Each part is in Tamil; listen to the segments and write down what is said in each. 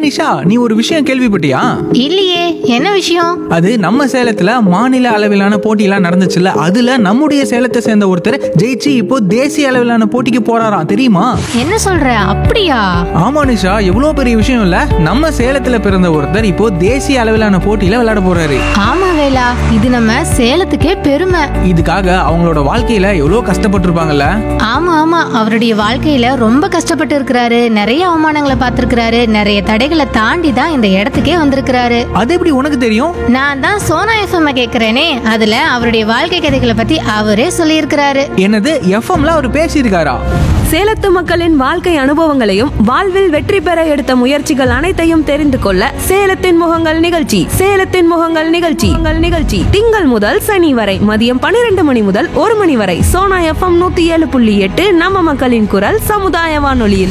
நிஷா நீ ஒரு விஷயம் கேள்விப்பட்டியா இல்லையே என்ன விஷயம் அது நம்ம சேலத்துல மாநில அளவிலான போட்டியெல்லாம் நடந்துச்சுல்ல அதுல நம்முடைய சேலத்தை சேர்ந்த ஒருத்தர் ஜெயிச்சு இப்போ தேசிய அளவிலான போட்டிக்கு போறாராம் தெரியுமா என்ன சொல்ற அப்படியா ஆமா நிஷா எவ்வளவு பெரிய விஷயம் இல்ல நம்ம சேலத்துல பிறந்த ஒருத்தர் இப்போ தேசிய அளவிலான போட்டியில விளையாட போறாரு ஆமா வேலா இது நம்ம சேலத்துக்கே பெருமை இதுக்காக அவங்களோட வாழ்க்கையில எவ்வளவு கஷ்டப்பட்டிருப்பாங்கல்ல ஆமா ஆமா அவருடைய வாழ்க்கையில ரொம்ப கஷ்டப்பட்டு இருக்கிறாரு நிறைய அவமானங்களை பார்த்திருக்கிறாரு நிறைய தடைகளை தாண்டி தான் இந்த இடத்துக்கே வந்திருக்கிறாரு அது எப்படி உனக்கு தெரியும் நான் தான் சோனா எஃப்எம் கேக்குறேனே அதுல அவருடைய வாழ்க்கை கதைகளை பத்தி அவரே சொல்லியிருக்கிறாரு என்னது எஃப்எம்ல அவர் பேசியிருக்காரா சேலத்து மக்களின் வாழ்க்கை அனுபவங்களையும் வாழ்வில் வெற்றி பெற எடுத்த முயற்சிகள் அனைத்தையும் தெரிந்து கொள்ள சேலத்தின் முகங்கள் நிகழ்ச்சி சேலத்தின் முகங்கள் நிகழ்ச்சி உங்கள் நிகழ்ச்சி திங்கள் முதல் சனி வரை மதியம் பன்னிரண்டு மணி முதல் ஒரு மணி வரை சோனா எஃப்எம் நூத்தி ஏழு புள்ளி எட்டு நம்ம மக்களின் குரல் சமுதாய வானொலியில்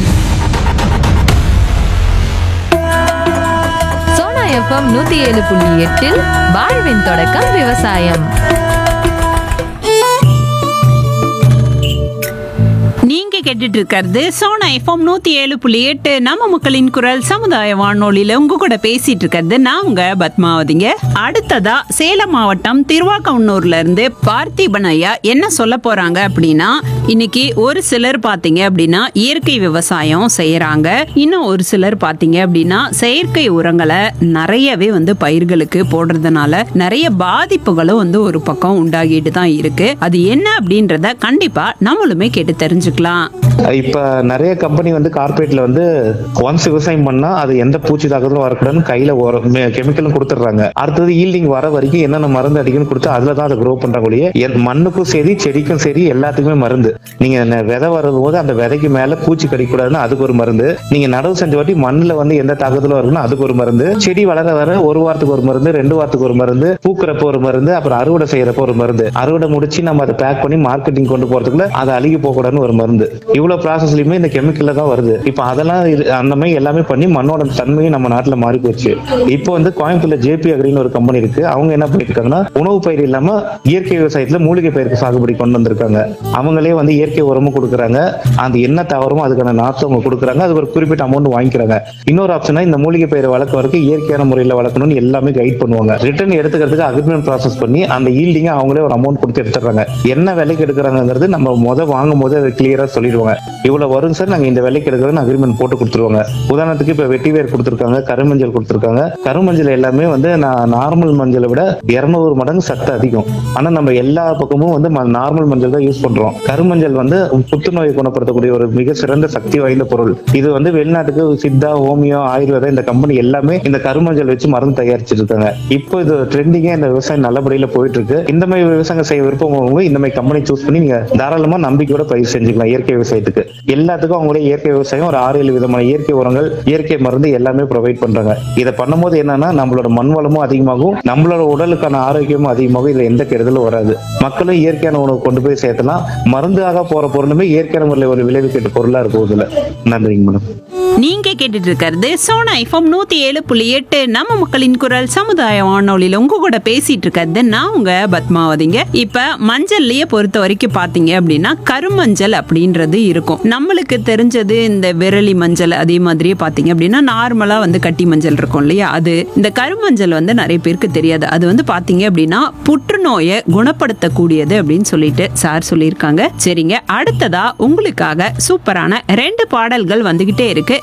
சோனா எஃப்எம் நூத்தி ஏழு புள்ளி எட்டில் வாழ்வின் தொடக்கம் விவசாயம் நீங்க கேட்டுட்டு இருக்கிறது சோனா எஃப்எம் நூத்தி ஏழு புள்ளி எட்டு நம்ம மக்களின் குரல் சமுதாய வானொலியில உங்க கூட பேசிட்டு இருக்கிறது நான் உங்க பத்மாவதிங்க அடுத்ததா சேலம் மாவட்டம் திருவாக்கவுன்னூர்ல இருந்து பார்த்திபன் ஐயா என்ன சொல்ல போறாங்க அப்படின்னா இன்னைக்கு ஒரு சிலர் பாத்தீங்க அப்படின்னா இயற்கை விவசாயம் செய்யறாங்க இன்னும் ஒரு சிலர் பாத்தீங்க அப்படின்னா செயற்கை உரங்களை நிறையவே வந்து பயிர்களுக்கு போடுறதுனால நிறைய பாதிப்புகளும் வந்து ஒரு பக்கம் உண்டாகிட்டு தான் இருக்கு அது என்ன அப்படின்றத கண்டிப்பா நம்மளுமே கேட்டு தெரிஞ்சுக்கலாம் இப்ப நிறைய கம்பெனி வந்து கார்பரேட்ல வந்து ஒன்ஸ் விவசாயம் பண்ணா அது எந்த பூச்சி தாக்குதலும் வரக்கூடாதுன்னு கையில கெமிக்கலும் கொடுத்துட்றாங்க அடுத்தது ஈல்டிங் வர வரைக்கும் என்னென்ன மருந்து அடிக்கணும்னு கொடுத்து அதுல தான் அதை க்ரோ பண்றாங்க ஒழிய என் மண்ணுக்கும் சரி செடிக்கும் சரி எல்லாத்துக்குமே மருந்து நீங்க ந- விதை வரும்போது அந்த விதைக்கு மேல பூச்சி கடிக்கூடாதுன்னு அதுக்கு ஒரு மருந்து நீங்க நடவு செஞ்ச வாட்டி மண்ணுல வந்து எந்த தாக்குதலும் இருக்குன்னா அதுக்கு ஒரு மருந்து செடி வளர வர ஒரு வாரத்துக்கு ஒரு மருந்து ரெண்டு வாரத்துக்கு ஒரு மருந்து பூக்குறப்ப ஒரு மருந்து அப்புறம் அறுவடை செய்யறப்ப ஒரு மருந்து அறுவடை முடிச்சு நம்ம அதை பேக் பண்ணி மார்க்கெட்டிங் கொண்டு போறதுக்குள்ள அது அழுகி போகக்கூடாதுன்னு ஒரு மருந்து இவ்வளவு ப்ராசஸ்லயுமே இந்த கெமிக்கல்ல தான் வருது இப்போ அதெல்லாம் இது- அந்த மாதிரி எல்லாமே பண்ணி மண்ணோட தன்மையும் நம்ம நாட்டுல மாறி போச்சு இப்போ வந்து கோயம்புத்தூர்ல ஜேபி அக்ரின்னு ஒரு கம்பெனி இருக்கு அவங்க என்ன பண்ணிருக்காங்கன்னா உணவு பயிர் இல்லாம இயற்கை விவசாயத்துல மூலிகை பயிருக்கு சாகுபடி கொண்டு வந்திருக்காங்க அவங்களே வந்து இயற்கை உரமும் கொடுக்குறாங்க அந்த என்ன தவறுமோ அதுக்கான நாற்று அவங்க கொடுக்குறாங்க அது ஒரு குறிப்பிட்ட அமௌண்ட் வாங்கிக்கிறாங்க இன்னொரு ஆப்ஷனா இந்த மூலிகை பயிரை வளர்க்க வரைக்கும் இயற்கையான முறையில் வளர்க்கணும்னு எல்லாமே கைட் பண்ணுவாங்க ரிட்டர்ன் எடுத்துக்கிறதுக்கு அக்ரிமெண்ட் ப்ராசஸ் பண்ணி அந்த ஈல்டிங்க அவங்களே ஒரு அமௌண்ட் கொடுத்து எடுத்துறாங்க என்ன விலைக்கு எடுக்கிறாங்கிறது நம்ம முத வாங்கும் போது அதை கிளியரா சொல்லிடுவாங்க இவ்வளவு வரும் சார் நாங்க இந்த விலைக்கு எடுக்கிறோம்னு அக்ரிமெண்ட் போட்டு கொடுத்துருவாங்க உதாரணத்துக்கு இப்ப வெட்டி வேர் கொடுத்துருக்காங்க கருமஞ்சள் கொடுத்துருக்காங்க கருமஞ்சள் எல்லாமே வந்து நான் நார்மல் மஞ்சளை விட இருநூறு மடங்கு சத்து அதிகம் ஆனா நம்ம எல்லா பக்கமும் வந்து நார்மல் மஞ்சள் தான் யூஸ் பண்றோம் கருமஞ்சள் வந்து புத்துநோயை குணப்படுத்தக்கூடிய ஒரு மிக சிறந்த சக்தி வாய்ந்த பொருள் இது வந்து வெளிநாட்டுக்கு சித்தா ஹோமியோ ஆயுர்வேதா இந்த கம்பெனி எல்லாமே இந்த கருமஞ்சள் வச்சு மருந்து தயாரிச்சிட்டு இருக்காங்க இப்போ இது ட்ரெண்டிங்கே இந்த விவசாயம் நல்லபடியில போயிட்டு இருக்கு இந்த மாதிரி விவசாயம் செய்ய விருப்பம் உள்ளவங்க இந்த மாதிரி கம்பெனி சூஸ் பண்ணி நீங்க தாராளமா நம்பிக்கையோட பயிர் செஞ்சுக்கலாம் இயற்கை விவசாயத்துக்கு எல்லாத்துக்கும் அவங்களே இயற்கை விவசாயம் ஒரு ஆறு ஏழு விதமான இயற்கை உரங்கள் இயற்கை மருந்து எல்லாமே ப்ரொவைட் பண்றாங்க இதை பண்ணும்போது என்னன்னா நம்மளோட மண் வளமும் அதிகமாகும் நம்மளோட உடலுக்கான ஆரோக்கியமும் அதிகமாகும் இதுல எந்த கெடுதலும் வராது மக்களும் இயற்கையான உணவு கொண்டு போய் சேர்த்தலாம் மருந்தாக போற பொருளுமே இயற்கையான முறையில் ஒரு விளைவிக்கிட்ட பொருளா இருக்கும் இதுல நன்றிங்க மேடம் நீங்க கேட்டுட்டு இருக்கிறது சோனா எஃப்எம் நூத்தி ஏழு புள்ளி எட்டு நம்ம மக்களின் குரல் சமுதாய வானொலியில உங்க கூட பேசிட்டு இருக்கிறது நான் உங்க பத்மாவதிங்க இப்ப மஞ்சள்லயே பொறுத்த வரைக்கும் பாத்தீங்க அப்படின்னா கருமஞ்சள் அப்படின்றது இருக்கும் நம்மளுக்கு தெரிஞ்சது இந்த விரலி மஞ்சள் அதே மாதிரியே பாத்தீங்க அப்படின்னா நார்மலா வந்து கட்டி மஞ்சள் இருக்கும் இல்லையா அது இந்த கருமஞ்சள் வந்து நிறைய பேருக்கு தெரியாது அது வந்து பாத்தீங்க அப்படின்னா புற்றுநோயை குணப்படுத்தக்கூடியது அப்படின்னு சொல்லிட்டு சார் சொல்லியிருக்காங்க சரிங்க அடுத்ததா உங்களுக்காக சூப்பரான ரெண்டு பாடல்கள் வந்துகிட்டே இருக்கு